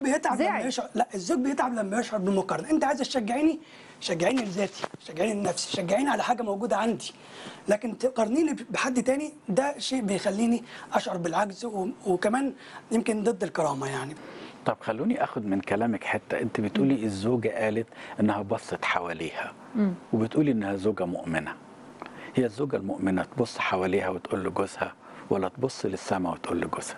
بيتعب زعل. لما يشعر لا الزوج بيتعب لما يشعر بالمقارنه انت عايزه تشجعيني شجعيني لذاتي شجعيني لنفسي شجعيني على حاجه موجوده عندي لكن تقارنيني بحد تاني ده شيء بيخليني اشعر بالعجز و... وكمان يمكن ضد الكرامه يعني طب خلوني اخد من كلامك حته انت بتقولي الزوجه قالت انها بصت حواليها وبتقولي انها زوجه مؤمنه هي الزوجه المؤمنه تبص حواليها وتقول لجوزها ولا تبص للسماء وتقول لجوزها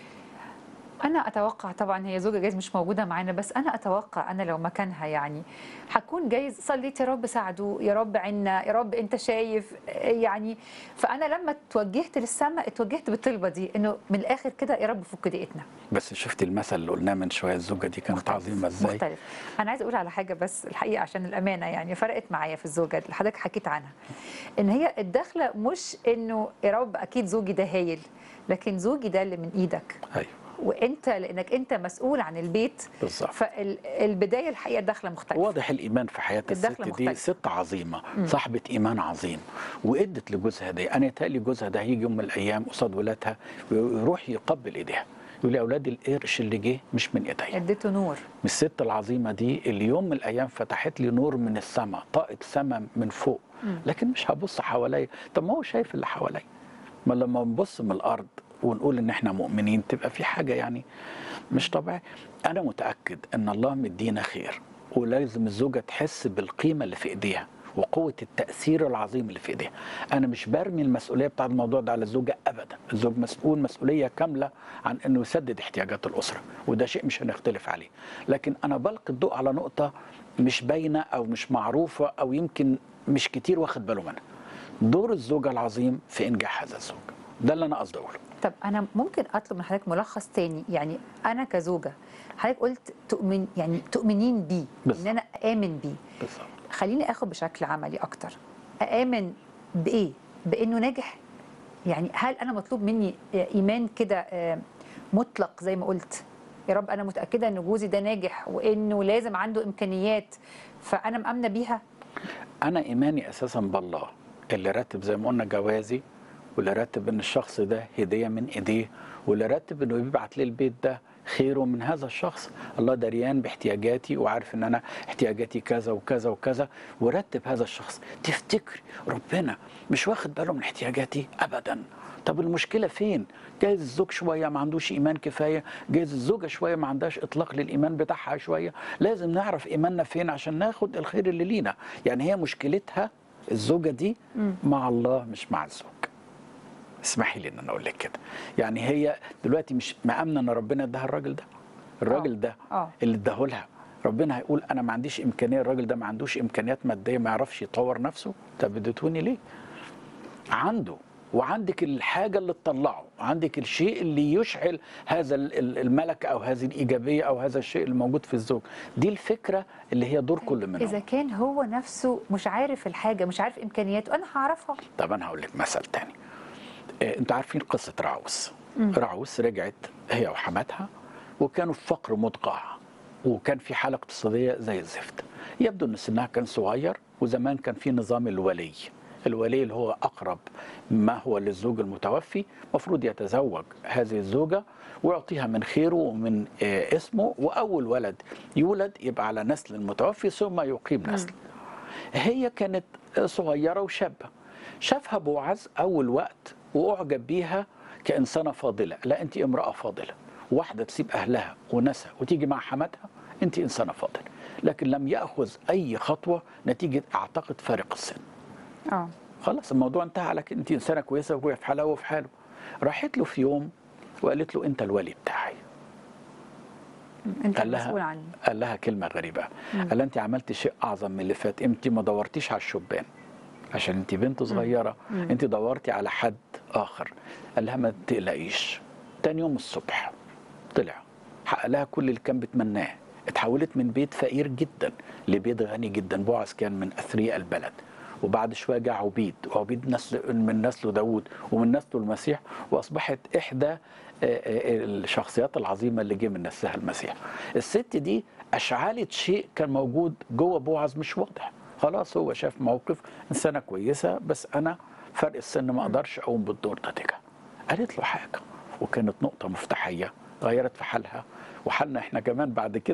انا اتوقع طبعا هي زوجه جايز مش موجوده معانا بس انا اتوقع انا لو مكانها يعني هكون جايز صليت يا رب ساعده يا رب عنا يا رب انت شايف يعني فانا لما توجهت للسماء اتوجهت بالطلبه دي انه من الاخر كده يا رب فك ضيقتنا بس شفتي المثل اللي قلناه من شويه الزوجه دي كانت عظيمه ازاي مختلف انا عايزه اقول على حاجه بس الحقيقه عشان الامانه يعني فرقت معايا في الزوجه اللي حضرتك حكيت عنها ان هي الدخله مش انه يا رب اكيد زوجي ده هايل لكن زوجي ده اللي من ايدك ايوه وانت لانك انت مسؤول عن البيت بالظبط. فالبدايه الحقيقه داخله مختلفه واضح الايمان في حياه الست الدخلة دي مختلفة. ست عظيمه صاحبه ايمان عظيم وادت لجوزها ده انا يتهيألي جوزها ده هيجي يوم من الايام قصاد ولادها ويروح يقبل ايديها يقول لي يا اولاد القرش اللي جه مش من ايديا اديته نور من الست العظيمه دي اللي يوم من الايام فتحت لي نور من السماء طاقه سماء من فوق لكن مش هبص حواليا طب ما هو شايف اللي حواليا ما لما نبص من الارض ونقول ان احنا مؤمنين تبقى في حاجه يعني مش طبيعي انا متاكد ان الله مدينا خير ولازم الزوجه تحس بالقيمه اللي في ايديها وقوة التأثير العظيم اللي في ايديها. أنا مش برمي المسؤولية بتاع الموضوع ده على الزوجة أبدا، الزوج مسؤول مسؤولية كاملة عن إنه يسدد احتياجات الأسرة، وده شيء مش هنختلف عليه. لكن أنا بلقي الضوء على نقطة مش باينة أو مش معروفة أو يمكن مش كتير واخد باله منها. دور الزوجة العظيم في إنجاح هذا الزوج. ده اللي أنا قصدي أقوله. طب انا ممكن اطلب من حضرتك ملخص تاني يعني انا كزوجه حضرتك قلت تؤمن يعني تؤمنين بيه بالظبط. ان انا امن بيه بالظبط. خليني اخد بشكل عملي اكتر اامن بايه بانه ناجح يعني هل انا مطلوب مني ايمان كده آه، مطلق زي ما قلت يا رب انا متاكده ان جوزي ده ناجح وانه لازم عنده امكانيات فانا مامنه بيها انا ايماني اساسا بالله اللي رتب زي ما قلنا جوازي واللي رتب ان الشخص ده هديه من ايديه واللي رتب انه يبعت لي البيت ده خيره من هذا الشخص الله دريان باحتياجاتي وعارف ان انا احتياجاتي كذا وكذا وكذا ورتب هذا الشخص تفتكري ربنا مش واخد باله من احتياجاتي ابدا طب المشكله فين جايز الزوج شويه ما عندوش ايمان كفايه جايز الزوجه شويه ما عندهاش اطلاق للايمان بتاعها شويه لازم نعرف ايماننا فين عشان ناخد الخير اللي لينا يعني هي مشكلتها الزوجه دي مع الله مش مع الزوج اسمحي لي ان انا اقول لك كده يعني هي دلوقتي مش مامنه ان ربنا اداها الراجل ده الراجل آه. ده آه. اللي اداه لها ربنا هيقول انا ما عنديش امكانيه الراجل ده ما عندوش امكانيات ماديه ما يعرفش يطور نفسه طب اديتوني ليه عنده وعندك الحاجه اللي تطلعه عندك الشيء اللي يشعل هذا ال- ال- الملكه او هذه الايجابيه او هذا الشيء اللي موجود في الزوج دي الفكره اللي هي دور كل منهم اذا كان هو نفسه مش عارف الحاجه مش عارف امكانياته انا هعرفها طب انا هقول لك مثل تاني آه، انتوا عارفين قصه راعوس راعوس رجعت هي وحماتها وكانوا في فقر مدقع وكان في حاله اقتصاديه زي الزفت يبدو ان سنها كان صغير وزمان كان في نظام الولي الولي اللي هو اقرب ما هو للزوج المتوفي مفروض يتزوج هذه الزوجه ويعطيها من خيره ومن آه، اسمه واول ولد يولد يبقى على نسل المتوفي ثم يقيم نسل هي كانت صغيرة وشابة شافها بوعز أول وقت وأعجب بيها كإنسانة فاضلة لا أنت امرأة فاضلة واحدة تسيب أهلها وناسها وتيجي مع حماتها أنت إنسانة فاضلة لكن لم يأخذ أي خطوة نتيجة أعتقد فارق السن اه خلاص الموضوع انتهى على كده انت انسانه كويسه وهو في حالها وهو في حاله راحت له في يوم وقالت له انت الولي بتاعي انت قال لها المسؤول عني قال لها كلمه غريبه قال لها انت عملت شيء اعظم من اللي فات انت ما دورتيش على الشبان عشان انت بنت صغيره انت دورتي على حد اخر قال لها ما تقلقيش تاني يوم الصبح طلع حقق لها كل اللي كان بتمناه اتحولت من بيت فقير جدا لبيت غني جدا بوعز كان من اثرياء البلد وبعد شويه جاء عبيد وعبيد نسل من نسله داوود ومن نسله المسيح واصبحت احدى آه، آه، الشخصيات العظيمه اللي جه من نسلها المسيح الست دي اشعلت شيء كان موجود جوه بوعز مش واضح خلاص هو شاف موقف انسانه كويسه بس انا فرق السن ما اقدرش اقوم بالدور ده تجاه قالت له حاجه وكانت نقطه مفتاحيه غيرت في حالها وحالنا احنا كمان بعد كده